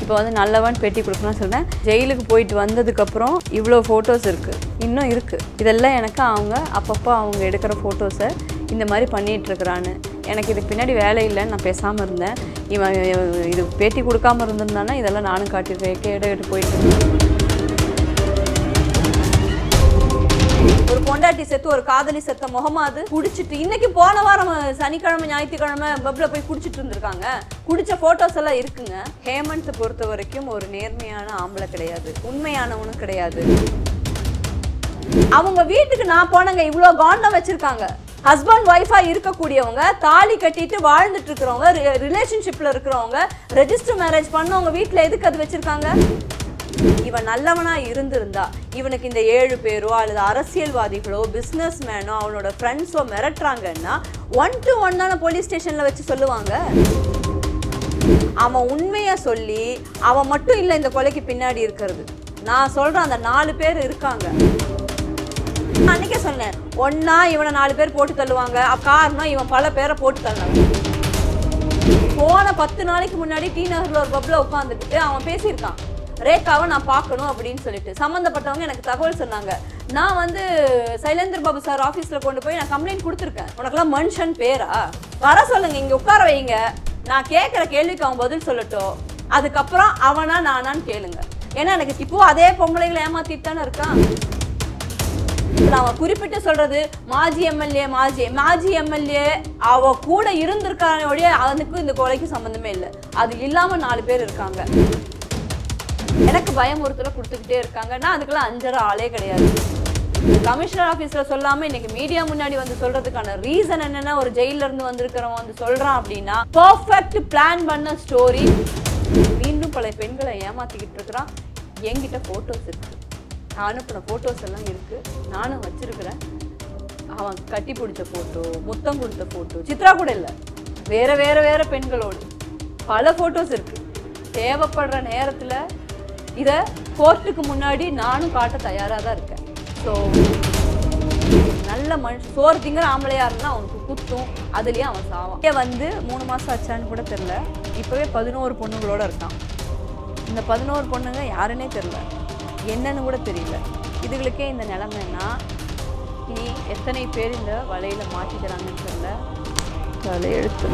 இப்போ வந்து நல்லவன் பேட்டி கொடுக்கணும்னு சொல்கிறேன் ஜெயிலுக்கு போயிட்டு வந்ததுக்கப்புறம் இவ்வளோ ஃபோட்டோஸ் இருக்குது இன்னும் இருக்குது இதெல்லாம் எனக்கு அவங்க அப்பப்போ அவங்க எடுக்கிற ஃபோட்டோஸை இந்த மாதிரி பண்ணிட்டு இருக்கிறான்னு எனக்கு இதுக்கு பின்னாடி வேலை இல்லைன்னு நான் பேசாமல் இருந்தேன் இவன் இவன் இது பேட்டி கொடுக்காம இருந்திருந்தானா இதெல்லாம் நானும் காட்டியிருக்கேன் கேட்டு கேட்டு போயிட்டு இருந்தேன். ஒரு பொண்டாட்டி செத்து ஒரு காதலி செத்த முகமாது குடிச்சிட்டு இன்னைக்கு போன வாரம் சனிக்கிழமை ஞாயிற்றுக்கிழமை பப்ல போய் குடிச்சிட்டு இருந்திருக்காங்க குடிச்ச போட்டோஸ் எல்லாம் இருக்குங்க ஹேமந்த் பொறுத்த வரைக்கும் ஒரு நேர்மையான ஆம்பளை கிடையாது உண்மையானவனும் கிடையாது அவங்க வீட்டுக்கு நான் போனங்க இவ்வளோ காண்டம் வச்சிருக்காங்க ஹஸ்பண்ட் ஒய்ஃபா இருக்கக்கூடியவங்க தாலி கட்டிட்டு வாழ்ந்துட்டு இருக்கிறவங்க ரிலேஷன்ஷிப்ல இருக்கிறவங்க ரெஜிஸ்டர் மேரேஜ் பண்ணவங்க வீட்டில் எதுக்கு அது வச்சிருக்காங்க இவன் நல்லவனா இருந்திருந்தா இவனுக்கு இந்த ஏழு பேரோ அல்லது அரசியல்வாதிகளோ பிஸ்னஸ் மேனோ அவனோட ஃப்ரெண்ட்ஸோ மிரட்டுறாங்கன்னா ஒன் டு ஒன் தானே போலீஸ் ஸ்டேஷன்ல வச்சு சொல்லுவாங்க அவன் உண்மையை சொல்லி அவன் மட்டும் இல்லை இந்த கொலைக்கு பின்னாடி இருக்கிறது நான் சொல்றேன் அந்த நாலு பேர் இருக்காங்க நான் அன்னைக்கே சொன்னேன் ஒன்னா இவனை நாலு பேர் போட்டு தள்ளுவாங்க அப்ப காரணம் இவன் பல பேரை போட்டு தள்ளாங்க போன பத்து நாளைக்கு முன்னாடி டி நகர்ல ஒரு பப்ல உட்காந்துக்கிட்டு அவன் பேசியிருக்கான் ரேகாவை நான் பார்க்கணும் அப்படின்னு சொல்லிட்டு சம்மந்தப்பட்டவங்க எனக்கு தகவல் சொன்னாங்க நான் வந்து சைலேந்தர் பாபு சார் ஆஃபீஸில் கொண்டு போய் நான் கம்ப்ளைண்ட் கொடுத்துருக்கேன் உனக்கெல்லாம் மனுஷன் பேரா வர சொல்லுங்க இங்கே உட்கார வைங்க நான் கேட்குற கேள்விக்கு அவன் பதில் சொல்லட்டும் அதுக்கப்புறம் அவனா நானான்னு கேளுங்க ஏன்னா எனக்கு இப்போ அதே பொம்பளைகளை ஏமாத்திட்டு தானே இருக்கான் நான் அவன் குறிப்பிட்டு சொல்றது மாஜி எம்எல்ஏ மாஜி மாஜி எம்எல்ஏ அவ கூட இருந்திருக்கான ஒழிய அவனுக்கும் இந்த கொலைக்கு சம்மந்தமே இல்லை அது இல்லாம நாலு பேர் இருக்காங்க எனக்கு பயமுறுத்தல கொடுத்துக்கிட்டே இருக்காங்க நான் அதுக்கெல்லாம் அஞ்சரை ஆளே கிடையாது கமிஷனர் ஆஃபீஸ்ல சொல்லாம இன்னைக்கு மீடியா முன்னாடி வந்து சொல்றதுக்கான ரீசன் என்னன்னா ஒரு ஜெயில இருந்து வந்திருக்கிறவன் வந்து சொல்றான் அப்படின்னா பர்ஃபெக்ட் பிளான் பண்ண ஸ்டோரி மீண்டும் பல பெண்களை ஏமாத்திக்கிட்டு இருக்கிறான் என்கிட்ட போட்டோஸ் இருக்கு நான் அனுப்பின ஃபோட்டோஸ் எல்லாம் இருக்கு நானும் வச்சிருக்கிறேன் அவன் கட்டி பிடிச்ச ஃபோட்டோ முத்தம் கொடுத்த ஃபோட்டோ சித்ரா கூட இல்லை வேற வேற வேற பெண்களோடு பல ஃபோட்டோஸ் இருக்கு தேவைப்படுற நேரத்தில் இதை கோர்ட்டுக்கு முன்னாடி நானும் காட்ட தயாராக தான் இருக்கேன் ஸோ நல்ல மனுஷன் சோறு திங்கிற ஆம்பளையா இருந்தா அவனுக்கு குத்தும் அதுலயே அவன் சாவான் இங்க வந்து மூணு மாசம் ஆச்சான்னு கூட தெரியல இப்பவே பதினோரு பொண்ணுங்களோட இருக்கான் இந்த பதினோரு பொண்ணுங்க யாருன்னே தெரியல என்னன்னு கூட தெரியல இதுகளுக்கே இந்த நிலைமைன்னா இனி எத்தனை பேர் இந்த வலையில மாட்டிக்கிறாங்கன்னு தெரியல தலை எழுத்து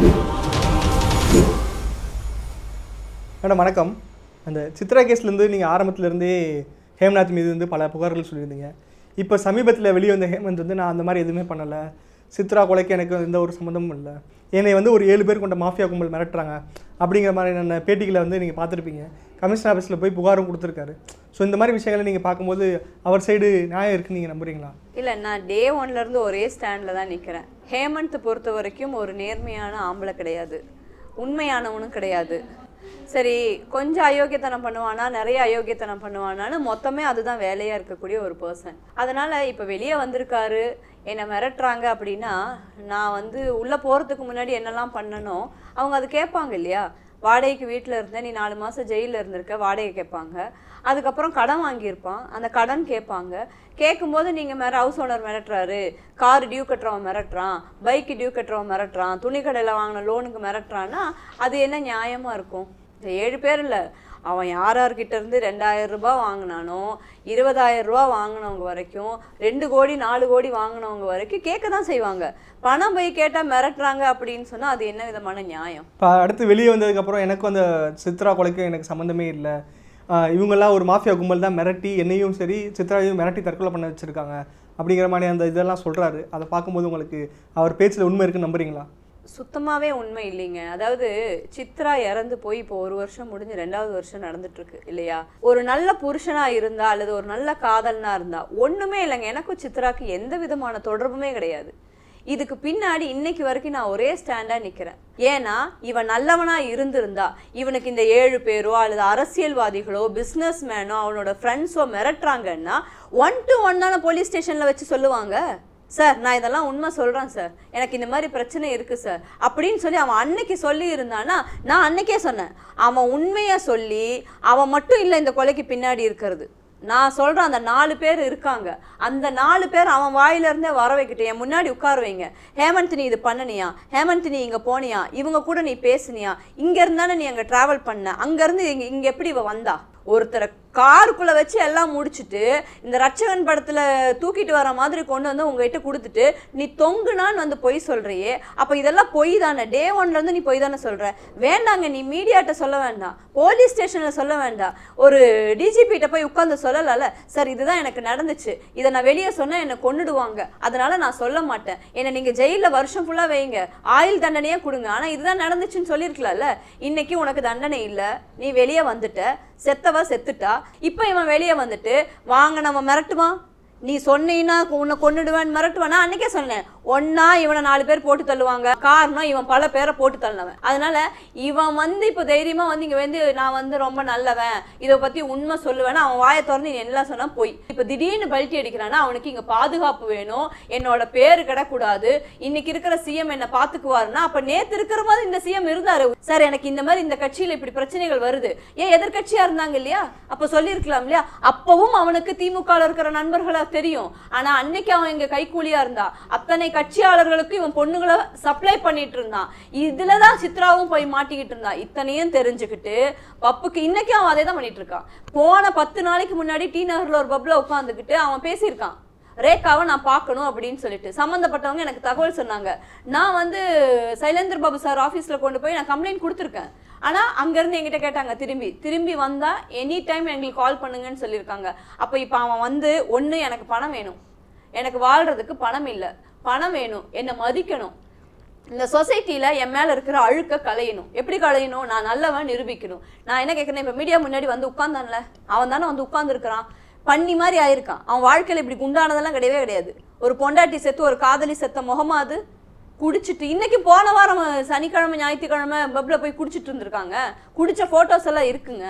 மேடம் வணக்கம் அந்த சித்ரா கேஸ்லேருந்து நீங்கள் ஆரம்பத்துலேருந்தே ஹேம்நாத் மீது வந்து பல புகார்கள் சொல்லியிருந்தீங்க இப்போ சமீபத்தில் வெளியே வந்த ஹேமந்த் வந்து நான் அந்த மாதிரி எதுவுமே பண்ணலை சித்ரா கொலைக்கு எனக்கு எந்த ஒரு சம்மந்தமும் இல்லை என்னை வந்து ஒரு ஏழு பேர் கொண்ட மாஃபியா கும்பல் மிரட்டுறாங்க அப்படிங்கிற மாதிரியான பேட்டிகளை வந்து நீங்கள் பார்த்துருப்பீங்க கமிஷனர் ஆஃபீஸில் போய் புகாரும் கொடுத்துருக்காரு ஸோ இந்த மாதிரி விஷயங்களை நீங்கள் பார்க்கும்போது அவர் சைடு நியாயம் இருக்குன்னு நீங்கள் நம்புறீங்களா இல்லை நான் டே இருந்து ஒரே ஸ்டாண்டில் தான் நிற்கிறேன் ஹேமந்த் பொறுத்த வரைக்கும் ஒரு நேர்மையான ஆம்பளை கிடையாது உண்மையானவனும் கிடையாது சரி கொஞ்சம் அயோக்கியத்தனம் பண்ணுவானா நிறைய அயோக்கியத்தனம் பண்ணுவானான்னு மொத்தமே அதுதான் வேலையாக இருக்கக்கூடிய ஒரு பர்சன் அதனால் இப்போ வெளியே வந்திருக்காரு என்னை மிரட்டுறாங்க அப்படின்னா நான் வந்து உள்ளே போகிறதுக்கு முன்னாடி என்னெல்லாம் பண்ணணும் அவங்க அது கேட்பாங்க இல்லையா வாடகைக்கு வீட்டில் இருந்தேன் நீ நாலு மாதம் ஜெயிலில் இருந்திருக்க வாடகை கேட்பாங்க அதுக்கப்புறம் கடன் வாங்கியிருப்பான் அந்த கடன் கேட்பாங்க கேட்கும்போது நீங்கள் மேலே ஹவுஸ் ஓனர் மிரட்டுறாரு கார் டியூ கட்டுறவன் மிரட்டுறான் பைக்கு டியூ கட்டுறவன் மிரட்டுறான் துணி கடையில் வாங்கின லோனுக்கு மிரட்டுறான்னா அது என்ன நியாயமாக இருக்கும் இந்த ஏழு பேர் இல்லை அவன் யார் யார்கிட்ட இருந்து ரெண்டாயிரம் ரூபாய் வாங்கினானோ இருபதாயிரம் ரூபா வாங்கினவங்க வரைக்கும் ரெண்டு கோடி நாலு கோடி வாங்கினவங்க வரைக்கும் கேட்க தான் செய்வாங்க பணம் போய் கேட்டால் மிரட்டுறாங்க அப்படின்னு சொன்னால் அது என்ன விதமான நியாயம் இப்போ அடுத்து வெளியே வந்ததுக்கப்புறம் எனக்கும் அந்த சித்ரா கொலைக்கும் எனக்கு சம்மந்தமே இல்லை ஆஹ் இவங்கெல்லாம் ஒரு மாஃபியா கும்பல் தான் மிரட்டி என்னையும் சரி சித்ராவையும் மிரட்டி தற்கொலை பண்ண வச்சுருக்காங்க அப்படிங்கிற மாதிரி அந்த இதெல்லாம் சொல்கிறாரு அதை பார்க்கும்போது உங்களுக்கு அவர் பேச்சில் உண்மை இருக்குன்னு நம்புறீங்களா சுத்தமாவே உண்மை இல்லைங்க அதாவது சித்ரா இறந்து போய் இப்போ ஒரு வருஷம் முடிஞ்சு ரெண்டாவது வருஷம் நடந்துட்டு இருக்கு இல்லையா ஒரு நல்ல புருஷனா இருந்தா அல்லது ஒரு நல்ல காதலனா இருந்தா ஒண்ணுமே இல்லைங்க எனக்கும் சித்ராக்கு எந்த விதமான தொடர்புமே கிடையாது இதுக்கு பின்னாடி இன்னைக்கு வரைக்கும் நான் ஒரே ஸ்டாண்டா நிக்கிறேன் ஏன்னா இவன் நல்லவனா இருந்திருந்தா இவனுக்கு இந்த ஏழு பேரோ அல்லது அரசியல்வாதிகளோ பிஸ்னஸ் மேனோ அவனோட ஃப்ரெண்ட்ஸோ மிரட்டுறாங்கன்னா ஒன் டு ஒன் தானே போலீஸ் ஸ்டேஷன்ல வச்சு சொல்லுவாங்க சார் நான் இதெல்லாம் உண்மை சொல்கிறேன் சார் எனக்கு இந்த மாதிரி பிரச்சனை இருக்குது சார் அப்படின்னு சொல்லி அவன் அன்னைக்கு சொல்லி இருந்தானா நான் அன்னைக்கே சொன்னேன் அவன் உண்மையை சொல்லி அவன் மட்டும் இல்லை இந்த கொலைக்கு பின்னாடி இருக்கிறது நான் சொல்கிறேன் அந்த நாலு பேர் இருக்காங்க அந்த நாலு பேர் அவன் வாயிலிருந்தே வர வைக்கட்டும் என் முன்னாடி உட்கார வைங்க ஹேமந்த் நீ இது பண்ணனியா ஹேமந்த் நீ இங்கே போனியா இவங்க கூட நீ பேசுனியா இங்கே இருந்தானே நீ அங்கே ட்ராவல் பண்ண அங்கேருந்து இங்கே இங்கே எப்படி இவ வந்தா ஒருத்தரை காருக்குள்ளே வச்சு எல்லாம் முடிச்சுட்டு இந்த ரட்சகன் படத்தில் தூக்கிட்டு வர மாதிரி கொண்டு வந்து உங்ககிட்ட கொடுத்துட்டு நீ தொங்குனான்னு வந்து பொய் சொல்கிறியே அப்போ இதெல்லாம் பொய் தானே டே ஒன்லேருந்து நீ பொய் தானே சொல்கிற வேண்டாங்க நீ மீடியாட்ட சொல்ல வேண்டாம் போலீஸ் ஸ்டேஷனில் சொல்ல வேண்டாம் ஒரு டிஜிபிகிட்ட போய் உட்காந்து சொல்லலாம்ல சார் இதுதான் எனக்கு நடந்துச்சு இதை நான் வெளியே சொன்னால் என்னை கொன்னுடுவாங்க அதனால நான் சொல்ல மாட்டேன் என்னை நீங்கள் ஜெயிலில் வருஷம் ஃபுல்லாக வைங்க ஆயுள் தண்டனையே கொடுங்க ஆனால் இதுதான் நடந்துச்சுன்னு சொல்லியிருக்கலாம்ல இன்னைக்கு உனக்கு தண்டனை இல்லை நீ வெளியே வந்துட்ட செத்தவ செத்துட்டா இப்போ இவன் வெளியே வந்துட்டு வாங்க நம்ம மிரட்டுவான் நீ சொன்னீன்னா உன்னை கொன்னுடுவேன் மிரட்டுவானா அன்னைக்கே சொன்னேன் ஒன்னா இவனை நாலு பேர் போட்டு தள்ளுவாங்க காரணம் இவன் பல பேரை போட்டு தள்ளினவன் அதனால இவன் வந்து இப்போ தைரியமா வந்து இங்க வந்து நான் வந்து ரொம்ப நல்லவன் இதை பத்தி உண்மை சொல்லுவேன்னா அவன் வாயை திறந்து நீ எல்லாம் சொன்னா போய் இப்போ திடீர்னு பல்ட்டி அடிக்கிறான்னா அவனுக்கு இங்க பாதுகாப்பு வேணும் என்னோட பேரு கிடக்கூடாது இன்னைக்கு இருக்கிற சிஎம் என்ன பாத்துக்குவாருன்னா அப்ப நேத்து இருக்கிற மாதிரி இந்த சிஎம் இருந்தாரு சார் எனக்கு இந்த மாதிரி இந்த கட்சியில இப்படி பிரச்சனைகள் வருது ஏன் எதிர்க்கட்சியா இருந்தாங்க இல்லையா அப்ப சொல்லியிருக்கலாம் இல்லையா அப்பவும் அவனுக்கு திமுக ல இருக்கிற நண்பர்களா தெரியும் ஆனா அன்னைக்கு அவன் இங்க கைக்கூலியா இருந்தா அத்தனை கட்சியாளர்களுக்கு இவன் பொண்ணுங்களை சப்ளை பண்ணிட்டு இருந்தான் இதுலதான் சித்ராவும் போய் மாட்டிக்கிட்டு இருந்தா இத்தனையும் தெரிஞ்சுக்கிட்டு பப்புக்கு இன்னைக்கு அவன் அதே தான் பண்ணிட்டு இருக்கான் போன பத்து நாளைக்கு முன்னாடி டி நகர்ல ஒரு பப்ல உட்காந்துக்கிட்டு அவன் பேசியிருக்கான் ரேகாவை நான் பார்க்கணும் அப்படின்னு சொல்லிட்டு சம்மந்தப்பட்டவங்க எனக்கு தகவல் சொன்னாங்க நான் வந்து சைலேந்திர பாபு சார் ஆஃபீஸில் கொண்டு போய் நான் கம்ப்ளைண்ட் கொடுத்துருக்கேன் ஆனால் அங்கேருந்து என்கிட்ட கேட்டாங்க திரும்பி திரும்பி வந்தால் எனி டைம் எங்களுக்கு கால் பண்ணுங்கன்னு சொல்லியிருக்காங்க அப்போ இப்போ அவன் வந்து ஒன்று எனக்கு பணம் வேணும் எனக்கு வாழ்கிறதுக்கு பணம் இல்லை பணம் வேணும் என்னை மதிக்கணும் இந்த சொசைட்டியில் என் மேலே இருக்கிற அழுக்க களையணும் எப்படி களையணும் நான் நல்லவன் நிரூபிக்கணும் நான் என்ன கேட்குறேன் இப்போ மீடியா முன்னாடி வந்து உட்காந்தான்ல அவன் தானே வந்து உட்காந்துருக்கிறான் பண்ணி மாதிரி ஆயிருக்கான் அவன் வாழ்க்கையில் இப்படி குண்டானதெல்லாம் கிடையவே கிடையாது ஒரு பொண்டாட்டி செத்து ஒரு காதலி செத்த முகமாது குடிச்சிட்டு இன்னைக்கு போன வாரம் சனிக்கிழமை ஞாயிற்றுக்கிழமை பப்ல போய் குடிச்சிட்டு இருந்திருக்காங்க குடிச்ச ஃபோட்டோஸ் எல்லாம் இருக்குங்க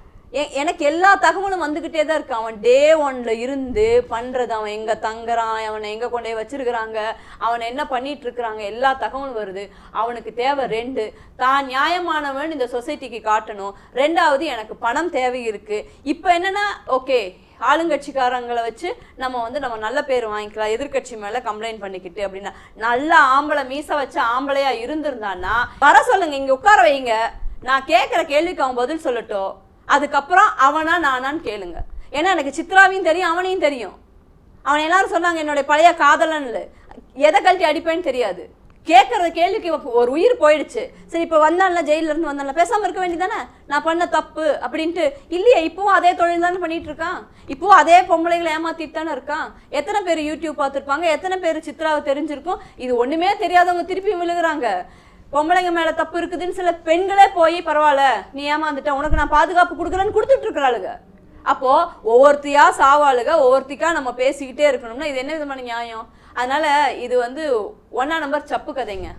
எ- எனக்கு எல்லா தகவலும் வந்துக்கிட்டே தான் இருக்கு அவன் டே ஒன்ல இருந்து பண்றது அவன் எங்க தங்குறான் அவனை எங்க கொண்டு போய் வச்சிருக்கிறாங்க அவனை என்ன பண்ணிட்டு இருக்கிறாங்க எல்லா தகவலும் வருது அவனுக்கு தேவை ரெண்டு தான் நியாயமானவன் இந்த சொசைட்டிக்கு காட்டணும் ரெண்டாவது எனக்கு பணம் தேவை இருக்கு இப்போ என்னன்னா ஓகே ஆளுங்கட்சிக்காரங்களை வச்சு நம்ம வந்து நம்ம நல்ல பேர் வாங்கிக்கலாம் எதிர்க்கட்சி மேல கம்ப்ளைண்ட் பண்ணிக்கிட்டு அப்படின்னா நல்ல ஆம்பளை மீச வச்ச ஆம்பளையா இருந்திருந்தான்னா வர சொல்லுங்க இங்க உட்கார வைங்க நான் கேட்குற கேள்விக்கு அவன் பதில் சொல்லட்டும் அதுக்கப்புறம் அவனா நானான்னு கேளுங்க ஏன்னா எனக்கு சித்ராவையும் தெரியும் அவனையும் தெரியும் அவன் எல்லாரும் சொன்னாங்க என்னுடைய பழைய காதலன்ல எதை கழட்டி அடிப்பேன்னு தெரியாது கேட்கற கேள்விக்கு இப்ப ஒரு உயிர் போயிடுச்சு சரி இப்போ வந்தான்ல ஜெயில இருந்து வந்தான்ல பேசாம இருக்க வேண்டியதானே நான் பண்ண தப்பு அப்படின்ட்டு இல்லையே இப்பவும் அதே தொழில் தானே பண்ணிட்டு இருக்கான் இப்பவும் அதே பொம்பளைகளை ஏமாத்திட்டு தானே இருக்கான் எத்தனை பேர் யூடியூப் பார்த்துருப்பாங்க எத்தனை பேர் சித்ராவை தெரிஞ்சிருக்கும் இது ஒண்ணுமே தெரியாதவங்க திருப்பி விழுகுறாங்க பொம்பளைங்க மேல தப்பு இருக்குதுன்னு சில பெண்களே போய் பரவாயில்ல நீ ஏமாந்துட்ட உனக்கு நான் பாதுகாப்பு கொடுக்குறேன்னு கொடுத்துட்டு இருக்கிறாளுங்க அப்போ ஒவ்வொருத்தியா சாவாளுக ஒவ்வொருத்திக்கா நம்ம பேசிக்கிட்டே இருக்கணும்னா இது என்ன விதமான நியாயம் அதனால இது வந்து ஒன்னா நம்பர் சப்பு கதைங்க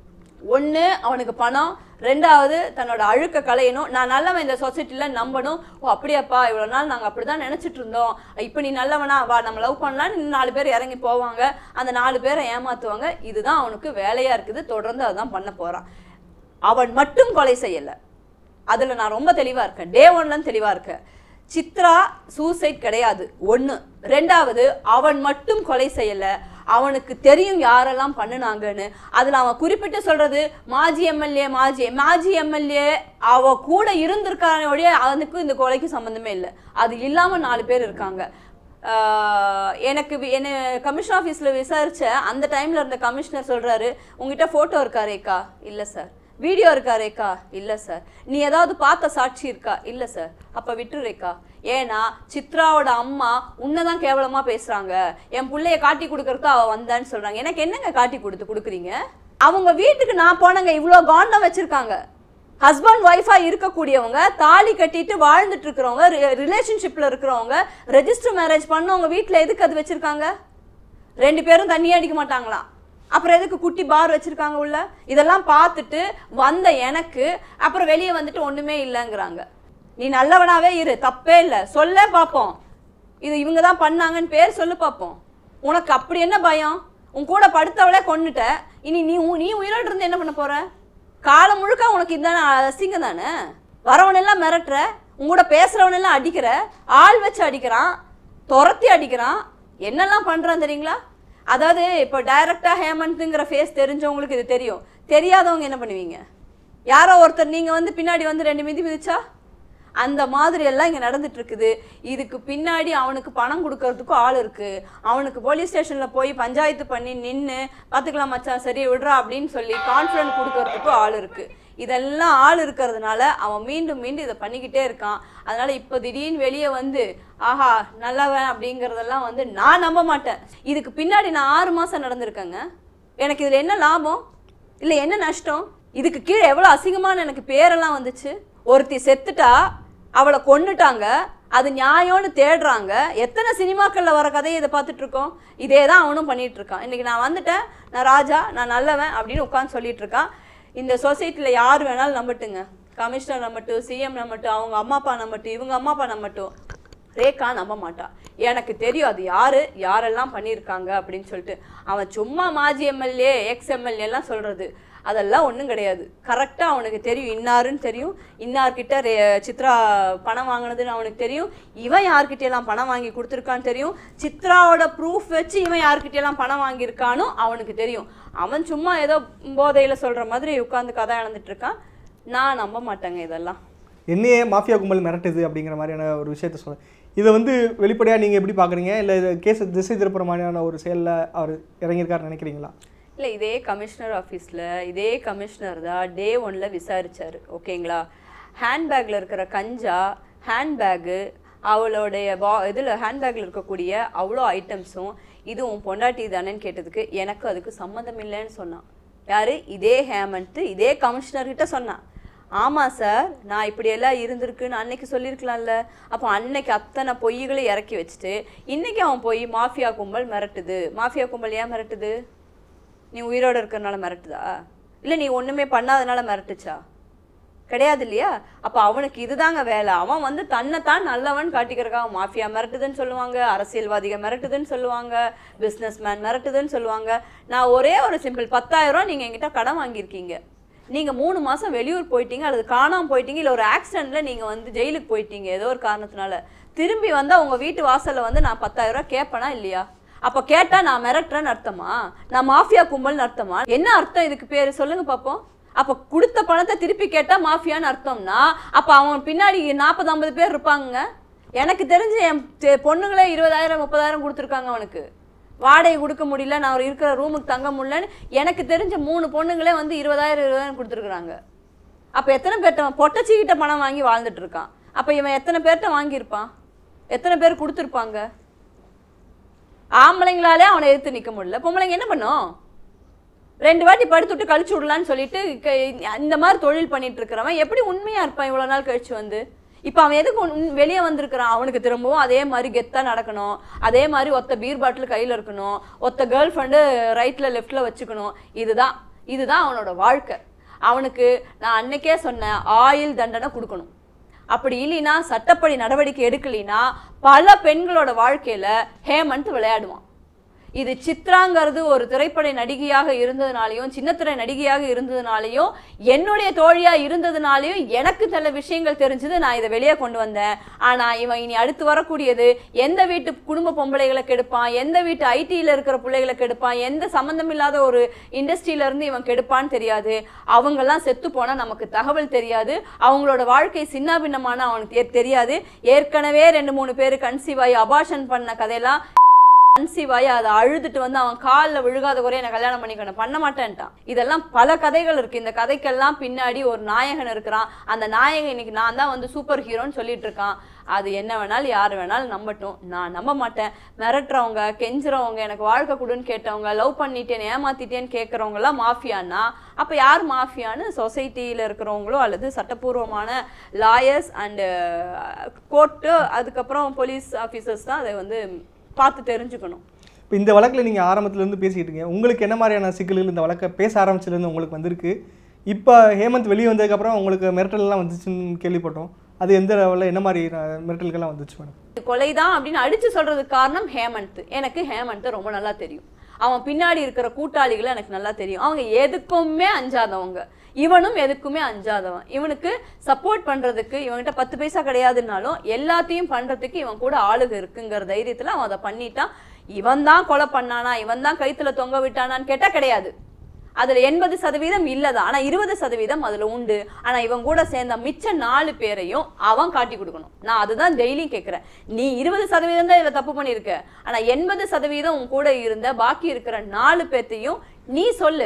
ஒன்று அவனுக்கு பணம் ரெண்டாவது தன்னோட அழுக்க களையணும் நான் நல்லவன் இந்த சொசைட்டியில் நம்பணும் ஓ அப்படியாப்பா இவ்வளோ நாள் நாங்கள் அப்படி தான் நினச்சிட்டு இருந்தோம் இப்போ நீ நல்லவனா வா நம்ம லவ் பண்ணலான்னு இன்னும் நாலு பேர் இறங்கி போவாங்க அந்த நாலு பேரை ஏமாற்றுவாங்க இதுதான் அவனுக்கு வேலையாக இருக்குது தொடர்ந்து அதுதான் பண்ண போகிறான் அவன் மட்டும் கொலை செய்யலை அதில் நான் ரொம்ப தெளிவாக இருக்கேன் டே ஒன்லன்னு தெளிவாக இருக்கேன் சித்ரா சூசைட் கிடையாது ஒன்று ரெண்டாவது அவன் மட்டும் கொலை செய்யலை அவனுக்கு தெரியும் யாரெல்லாம் பண்ணுனாங்கன்னு அதில் அவன் குறிப்பிட்டு சொல்றது மாஜி எம்எல்ஏ மாஜி மாஜி எம்எல்ஏ அவ கூட இருந்திருக்கானோடைய அவனுக்கும் இந்த கொலைக்கு சம்மந்தமே இல்லை அது இல்லாமல் நாலு பேர் இருக்காங்க ஆஹ் எனக்கு வி- என்ன கமிஷன் ஆஃபீஸில் விசாரிச்ச அந்த டைமில் இருந்த கமிஷனர் சொல்கிறாரு உங்ககிட்ட ஃபோட்டோ இருக்கா ரேக்கா இல்லை சார் வீடியோ இருக்கா ரேக்கா இல்லை சார் நீ ஏதாவது பார்த்த சாட்சி இருக்கா இல்லை சார் அப்போ விட்டுரு ரேக்கா ஏன்னா சித்ராவோட அம்மா உன்னை தான் கேவலமாக பேசுகிறாங்க என் பிள்ளைய காட்டி கொடுக்கறதுக்கு அவள் வந்தான்னு சொல்கிறாங்க எனக்கு என்னங்க காட்டி கொடுத்து கொடுக்குறீங்க அவங்க வீட்டுக்கு நான் போனங்க இவ்வளோ காண்டம் வச்சுருக்காங்க ஹஸ்பண்ட் ஒய்ஃபா இருக்கக்கூடியவங்க தாலி கட்டிட்டு வாழ்ந்துட்டு இருக்கிறவங்க ரிலேஷன்ஷிப்ல இருக்கிறவங்க ரெஜிஸ்டர் மேரேஜ் பண்ணவங்க வீட்ல எதுக்கு அது வச்சிருக்காங்க ரெண்டு பேரும் தண்ணி அடிக்க மாட்டாங்களாம் அப்புறம் எதுக்கு குட்டி பார் வச்சிருக்காங்க உள்ள இதெல்லாம் பார்த்துட்டு வந்த எனக்கு அப்புறம் வெளியே வந்துட்டு ஒண்ணுமே இல்லைங்கிறாங்க நீ நல்லவனாவே இரு தப்பே இல்லை சொல்ல பார்ப்போம் இது இவங்க தான் பண்ணாங்கன்னு பேர் சொல்லு பார்ப்போம் உனக்கு அப்படி என்ன பயம் உன் கூட படுத்தவளே கொன்னுட்ட இனி நீ உ- நீ உயிரோடு இருந்து என்ன பண்ண போற காலம் முழுக்க உனக்கு இதுதானே அசிங்கம் தானே வரவனெல்லாம் மிரட்டுற உங்களோட பேசுறவனெல்லாம் அடிக்கிற ஆள் வச்சு அடிக்கிறான் துரத்தி அடிக்கிறான் என்னெல்லாம் பண்றான் தெரியுங்களா அதாவது இப்போ டைரக்டா ஹேமந்த்ங்கிற ஃபேஸ் தெரிஞ்சவங்களுக்கு இது தெரியும் தெரியாதவங்க என்ன பண்ணுவீங்க யாரோ ஒருத்தர் நீங்க வந்து பின்னாடி வந்து ரெண்டு மிதி மிதிச்சா அந்த மாதிரி எல்லாம் இங்கே நடந்துட்டு இருக்குது இதுக்கு பின்னாடி அவனுக்கு பணம் கொடுக்கறதுக்கும் ஆள் இருக்கு அவனுக்கு போலீஸ் ஸ்டேஷனில் போய் பஞ்சாயத்து பண்ணி நின்று பார்த்துக்கலாம் மச்சான் சரி விடுறா அப்படின்னு சொல்லி கான்ஃபிடன்ட் கொடுக்கறதுக்கும் ஆள் இருக்கு இதெல்லாம் ஆள் இருக்கிறதுனால அவன் மீண்டும் மீண்டும் இதை பண்ணிக்கிட்டே இருக்கான் அதனால இப்போ திடீர்னு வெளியே வந்து ஆஹா நல்லவன் அப்படிங்கிறதெல்லாம் வந்து நான் நம்ப மாட்டேன் இதுக்கு பின்னாடி நான் ஆறு மாதம் நடந்திருக்கேங்க எனக்கு இதில் என்ன லாபம் இல்லை என்ன நஷ்டம் இதுக்கு கீழே எவ்வளோ அசிங்கமான எனக்கு பேரெல்லாம் வந்துச்சு ஒருத்தி செத்துட்டா அவளை கொன்னுட்டாங்க அது நியாயம்னு தேடுறாங்க எத்தனை சினிமாக்களில் வர கதையை இதை பார்த்துட்டு இருக்கோம் இதே தான் அவனும் பண்ணிட்டு இருக்கான் இன்னைக்கு நான் வந்துட்டேன் நான் ராஜா நான் நல்லவன் அப்படின்னு உட்காந்து சொல்லிட்டு இருக்கான் இந்த சொசைட்டியில் யார் வேணாலும் நம்பட்டுங்க கமிஷனர் நம்பட்டும் சிஎம் நம்பட்டும் அவங்க அம்மா அப்பா நம்பட்டும் இவங்க அம்மா அப்பா நம்பட்டும் ரேகா நம்ப மாட்டா எனக்கு தெரியும் அது யாரு யாரெல்லாம் பண்ணியிருக்காங்க அப்படின்னு சொல்லிட்டு அவன் சும்மா மாஜி எம்எல்ஏ எக்ஸ் எம்எல்ஏ எல்லாம் சொல்றது அதெல்லாம் ஒன்றும் கிடையாது கரெக்டாக அவனுக்கு தெரியும் இன்னாருன்னு தெரியும் இன்னார்கிட்ட ரே சித்ரா பணம் வாங்கினதுன்னு அவனுக்கு தெரியும் இவன் யார்கிட்ட எல்லாம் பணம் வாங்கி கொடுத்துருக்கான்னு தெரியும் சித்ராவோட ப்ரூஃப் வச்சு இவன் யார்கிட்ட எல்லாம் பணம் வாங்கியிருக்கானோ அவனுக்கு தெரியும் அவன் சும்மா ஏதோ போதையில் சொல்கிற மாதிரி உட்காந்து கதை இழந்துட்டு இருக்கான் நான் நம்ப மாட்டேங்க இதெல்லாம் என்னையே மாஃபியா கும்பல் மிரட்டுது அப்படிங்கிற மாதிரியான ஒரு விஷயத்த சொல்றேன் இதை வந்து வெளிப்படையாக நீங்கள் எப்படி பார்க்குறீங்க இல்லை இது கேஸ் திசை திருப்புற மாதிரியான ஒரு செயலில் அவர் இறங்கியிருக்காருன்னு நினைக்கிறீங்களா இல்லை இதே கமிஷனர் ஆஃபீஸில் இதே கமிஷனர் தான் டே ஒன்ல விசாரிச்சாரு ஓகேங்களா ஹேண்ட்பேக்கில் இருக்கிற கஞ்சா ஹேண்ட்பேக்கு அவளுடைய பா இதில் ஹேண்ட்பேக்கில் இருக்கக்கூடிய அவ்வளோ ஐட்டம்ஸும் இது உன் பொண்டாட்டி தானேன்னு கேட்டதுக்கு எனக்கு அதுக்கு சம்மந்தம் இல்லைன்னு சொன்னான் யார் இதே ஹேமந்த் இதே கமிஷனர்கிட்ட சொன்னான் ஆமாம் சார் நான் இப்படியெல்லாம் இருந்திருக்குன்னு அன்னைக்கு சொல்லியிருக்கலாம்ல அப்போ அன்னைக்கு அத்தனை பொய்களை இறக்கி வச்சுட்டு இன்னைக்கு அவன் போய் மாஃபியா கும்பல் மிரட்டுது மாஃபியா கும்பல் ஏன் மிரட்டுது நீ உயிரோட இருக்கிறனால மிரட்டுதா இல்லை நீ ஒன்றுமே பண்ணாதனால மிரட்டுச்சா கிடையாது இல்லையா அப்போ அவனுக்கு இதுதாங்க வேலை அவன் வந்து தன்னைத்தான் நல்லவன் காட்டிக்கிறக்காக மாஃபியா மிரட்டுதுன்னு சொல்லுவாங்க அரசியல்வாதிகள் மிரட்டுதுன்னு சொல்லுவாங்க பிஸ்னஸ் மேன் மிரட்டுதுன்னு சொல்லுவாங்க நான் ஒரே ஒரு சிம்பிள் பத்தாயிரம் ரூபா நீங்கள் என்கிட்ட கடன் வாங்கியிருக்கீங்க நீங்கள் மூணு மாதம் வெளியூர் போயிட்டீங்க அல்லது காணாமல் போயிட்டீங்க இல்லை ஒரு ஆக்சிடெண்ட்டில் நீங்கள் வந்து ஜெயிலுக்கு போயிட்டீங்க ஏதோ ஒரு காரணத்தினால திரும்பி வந்தால் உங்கள் வீட்டு வாசலில் வந்து நான் பத்தாயிரம் ரூபா கேட்பேனா இல்லையா அப்போ கேட்டால் நான் மிரட்டுறேன்னு அர்த்தமா நான் மாஃபியா கும்பல்னு அர்த்தமா என்ன அர்த்தம் இதுக்கு பேர் சொல்லுங்க பார்ப்போம் அப்போ கொடுத்த பணத்தை திருப்பி கேட்டால் மாஃபியான்னு அர்த்தம்னா அப்போ அவன் பின்னாடி நாற்பது ஐம்பது பேர் இருப்பாங்க எனக்கு தெரிஞ்சு என் தெ- பொண்ணுங்களே இருபதாயிரம் முப்பதாயிரம் கொடுத்துருக்காங்க அவனுக்கு வாடகை கொடுக்க முடியல நான் ஒரு இருக்கிற ரூமுக்கு தங்க முடியலன்னு எனக்கு தெரிஞ்ச மூணு பொண்ணுங்களே வந்து இருபதாயிரம் இருபதாயிரம் கொடுத்துருக்குறாங்க அப்போ எத்தனை பேர்ட்ட பொட்டச்சிக்கிட்ட பணம் வாங்கி வாழ்ந்துட்டு இருக்கான் அப்போ இவன் எத்தனை பேர்ட்ட வாங்கியிருப்பான் எத்தனை பேர் கொடுத்துருப்பாங்க ஆம்பளைங்களாலே அவனை எதிர்த்து நிற்க முடியல பொம்பளைங்க என்ன பண்ணும் ரெண்டு வாட்டி படுத்து விட்டு கழிச்சு விடலான்னு சொல்லிட்டு க- இந்த மாதிரி தொழில் பண்ணிட்டு இருக்கிறவன் எப்படி உண்மையா இருப்பான் இவ்வளோ நாள் கழிச்சு வந்து இப்போ அவன் எதுக்கு உன்- வெளியே வந்திருக்கிறான் அவனுக்கு திரும்பவும் அதே மாதிரி கெத்தாக நடக்கணும் அதே மாதிரி ஒத்த பீர் பாட்டில் கையில் இருக்கணும் ஒத்த கேர்ள் ஃப்ரெண்டு ரைட்டில் லெஃப்டில் வச்சுக்கணும் இதுதான் இதுதான் அவனோட வாழ்க்கை அவனுக்கு நான் அன்னைக்கே சொன்னேன் ஆயுள் தண்டனை கொடுக்கணும் அப்படி இல்லைன்னா சட்டப்படி நடவடிக்கை எடுக்கலைன்னா பல பெண்களோட வாழ்க்கையில ஹேமந்த் விளையாடுவான் இது சித்ராங்கிறது ஒரு திரைப்பட நடிகையாக இருந்ததுனாலையும் சின்னத்திரை நடிகையாக இருந்ததுனாலையும் என்னுடைய தோழியா இருந்ததுனாலையும் எனக்கு சில விஷயங்கள் தெரிஞ்சது நான் இதை வெளியே கொண்டு வந்தேன் ஆனா இவன் இனி அடுத்து வரக்கூடியது எந்த வீட்டு குடும்ப பொம்பளைகளை கெடுப்பான் எந்த வீட்டு ஐடியில் இருக்கிற பிள்ளைகளை கெடுப்பான் எந்த சம்மந்தம் இல்லாத ஒரு இண்டஸ்ட்ரியில இருந்து இவன் கெடுப்பான்னு தெரியாது அவங்கெல்லாம் செத்து போனா நமக்கு தகவல் தெரியாது அவங்களோட வாழ்க்கை சின்ன பின்னமான அவனுக்கு தெ- தெரியாது ஏற்கனவே ரெண்டு மூணு பேர் கன்சீவ் ஆகி அபாஷன் பண்ண கதையெல்லாம் கன்சீவாயி அதை அழுதுட்டு வந்து அவன் காலில் விழுகாத குறைய என்னை கல்யாணம் பண்ணிக்கணும் பண்ண மாட்டேன்ட்டான் இதெல்லாம் பல கதைகள் இருக்கு இந்த கதைக்கெல்லாம் பின்னாடி ஒரு நாயகன் இருக்கிறான் அந்த நாயகன் இன்னைக்கு நான் தான் வந்து சூப்பர் ஹீரோன்னு சொல்லிட்டு இருக்கான் அது என்ன வேணாலும் யார் வேணாலும் நம்பட்டும் நான் நம்ப மாட்டேன் மிரட்டுறவங்க கெஞ்சுறவங்க எனக்கு வாழ்க்கை கொடுன்னு கேட்டவங்க லவ் பண்ணிட்டேன் ஏமாத்திட்டேன்னு கேட்குறவங்கலாம் மாஃபியானா அப்போ யார் மாஃபியான்னு சொசைட்டியில் இருக்கிறவங்களோ அல்லது சட்டப்பூர்வமான லாயர்ஸ் அண்டு கோர்ட்டு அதுக்கப்புறம் போலீஸ் ஆஃபீஸர்ஸ் தான் அதை வந்து பார்த்து தெரிஞ்சுக்கணும் இப்போ இந்த வழக்கில் நீங்கள் ஆரம்பத்துலேருந்து பேசிக்கிட்டு இருக்கீங்க உங்களுக்கு என்ன மாதிரியான சிக்கல்கள் இந்த வழக்கை பேச ஆரம்பிச்சதுலேருந்து உங்களுக்கு வந்திருக்கு இப்போ ஹேமந்த் வெளியே வந்ததுக்கப்புறம் உங்களுக்கு மிரட்டல்லாம் வந்துச்சுன்னு கேள்விப்பட்டோம் அது எந்த லெவலில் என்ன மாதிரி அஹ், மிரட்டல்கள்லாம் வந்துச்சு மேடம் இது கொலைதான் அப்படின்னு அடிச்சு சொல்றதுக்கு காரணம் ஹேமந்த் எனக்கு ஹேமந்த் ரொம்ப நல்லா தெரியும் அவன் பின்னாடி இருக்கிற கூட்டாளிகளை எனக்கு நல்லா தெரியும் அவங்க எதுக்குமே அஞ்சாதவங்க இவனும் எதுக்குமே அஞ்சாதவன் இவனுக்கு சப்போர்ட் பண்றதுக்கு இவன்கிட்ட பத்து பைசா கிடையாதுன்னாலும் எல்லாத்தையும் பண்றதுக்கு இவன் கூட ஆளுக இருக்குங்கிற தைரியத்துல அவன் அதை பண்ணிட்டான் இவன் தான் கொலை பண்ணானா இவன் தான் கழுத்துல தொங்க விட்டானான்னு கேட்டா கிடையாது அதுல எண்பது சதவீதம் இல்லதான் ஆனா இருபது சதவீதம் அதுல உண்டு ஆனா இவன் கூட சேர்ந்த மிச்ச நாலு பேரையும் அவன் காட்டி கொடுக்கணும் நான் அதுதான் டெய்லியும் கேட்கிறேன் நீ இருபது சதவீதம் தான் இதுல தப்பு பண்ணியிருக்க ஆனா எண்பது சதவீதம் உன் கூட இருந்த பாக்கி இருக்கிற நாலு பேர்த்தையும் நீ சொல்லு